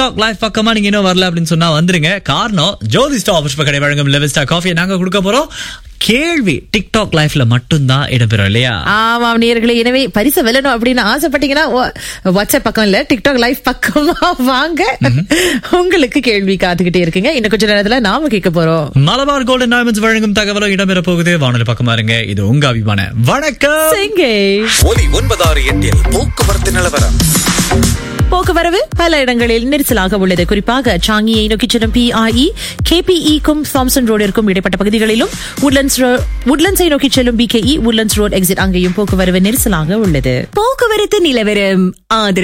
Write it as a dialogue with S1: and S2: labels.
S1: TikTok live பக்கமா நீங்க இன்னும் வரல அப்படின்னு சொன்னா வந்துருங்க காரணம் ஜோதி ஸ்டா புஷ்ப கடை வழங்கும் லெவல் ஸ்டார் காஃபியை நாங்க கொடுக்க போறோம் கேள்வி டிக்டாக் லைஃப்ல மட்டும்தான் இடம்பெறும் இல்லையா
S2: ஆமாம் நேர்களே எனவே பரிசு வெல்லணும் அப்படின்னு ஆசைப்பட்டீங்கன்னா வா- வாட்ஸ்அப் பக்கம் இல்ல டிக்டாக் லைவ் பக்கமா வாங்க உங்களுக்கு கேள்வி காத்துக்கிட்டே இருக்குங்க இன்னும் கொஞ்ச நேரத்துல நாம கேட்க போறோம்
S1: மலபார் கோல்டன் டைமண்ட்ஸ் வழங்கும் தகவலும் இடம்பெற போகுது வானொலி பக்கமா இருங்க இது உங்க அபிமான வணக்கம்
S2: சிங்கை
S3: ஒலி ஒன்பதாறு எட்டில் போக்குவரத்து நிலவரம்
S2: போக்குவரவு பல இடங்களில் நெரிசலாக உள்ளது குறிப்பாக சாங்கியை நோக்கி செல்லும் பிஐஇ கேபிஇக்கும் சாம்சன் ரோடிற்கும் இடைப்பட்ட பகுதிகளிலும் உட்லண்ட்ஸ் உட்லண்ட்ஸை நோக்கி செல்லும் பிகேஇ உட்லண்ட்ஸ் ரோட் எக்ஸிட் அங்கேயும் போக்குவரவு நெரிசலாக உள்ளது
S4: போக்குவரத்து நிலவரம் ஆதரவு